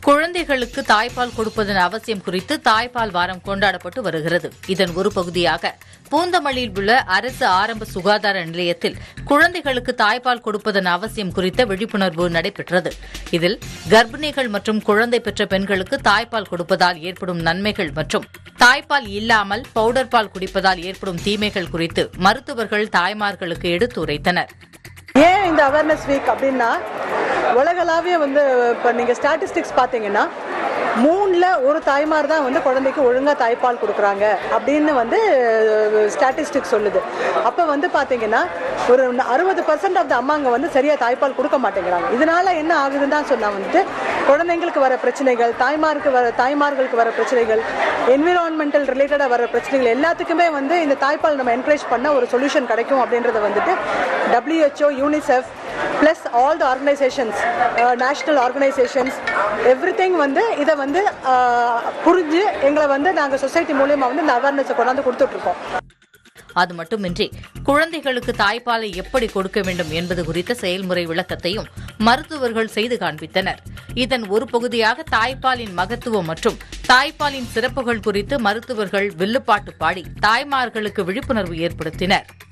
குழந்தைகளுக்கு தாய்ப்பால் கொடுப்பதன் அவசியம் குறித்து தாய்ப்பால் வாரம் கொண்டாடப்பட்டு வருகிறது இதன் ஒரு பகுதியாக பூந்தமல்லியில் உள்ள அரசு ஆரம்ப சுகாதார நிலையத்தில் குழந்தைகளுக்கு தாய்ப்பால் கொடுப்பதன் அவசியம் குறித்த விழிப்புணர்வு நடைபெற்றது இதில் கர்ப்பிணிகள் மற்றும் குழந்தை பெற்ற பெண்களுக்கு தாய்ப்பால் கொடுப்பதால் ஏற்படும் நன்மைகள் மற்றும் தாய்ப்பால் இல்லாமல் பவுடர் பால் குடிப்பதால் ஏற்படும் தீமைகள் குறித்து மருத்துவர்கள் தாய்மார்களுக்கு எடுத்துரைத்தனர் ஏன் இந்த அவேர்னஸ் வீக் அப்படின்னா உலகளாவிய வந்து இப்போ நீங்கள் ஸ்டாட்டிஸ்டிக்ஸ் பார்த்தீங்கன்னா மூணில் ஒரு தாய்மார் தான் வந்து குழந்தைக்கு ஒழுங்காக தாய்ப்பால் கொடுக்குறாங்க அப்படின்னு வந்து ஸ்டாட்டிஸ்டிக்ஸ் சொல்லுது அப்போ வந்து பார்த்தீங்கன்னா ஒரு அறுபது பர்சன்ட் ஆஃப் த அம்மாங்க வந்து சரியாக தாய்ப்பால் கொடுக்க மாட்டேங்கிறாங்க இதனால என்ன ஆகுதுன்னு தான் சொன்னால் வந்துட்டு குழந்தைங்களுக்கு வர பிரச்சனைகள் தாய்மாருக்கு வர தாய்மார்களுக்கு வர பிரச்சனைகள் என்விரான்மெண்டல் ரிலேட்டடாக வர பிரச்சனைகள் எல்லாத்துக்குமே வந்து இந்த தாய்ப்பால் நம்ம என்கரேஜ் பண்ண ஒரு சொல்யூஷன் கிடைக்கும் அப்படின்றத வந்துட்டு WHO UNICEF plus all the organisations national organisations every வந்து இதை வந்து அஹ், புரிஞ்சு எங்களை வந்து நாங்கள் சொசைட்டி மூலியமாக வந்து இந்த அவேர்னஸை கொண்டாந்து கொடுத்துட்ருக்கோம் அது மட்டுமின்றி குழந்தைகளுக்கு தாய்ப்பாலை எப்படி கொடுக்க வேண்டும் என்பது குறித்த செயல்முறை விளக்கத்தையும் மருத்துவர்கள் செய்து காண்பித்தனர் இதன் ஒரு பகுதியாக தாய்ப்பாலின் மகத்துவம் மற்றும் தாய்ப்பாலின் சிறப்புகள் குறித்து மருத்துவர்கள் வில்லுப்பாட்டு பாடி தாய்மார்களுக்கு விழிப்புணர்வு ஏற்படுத்தினர்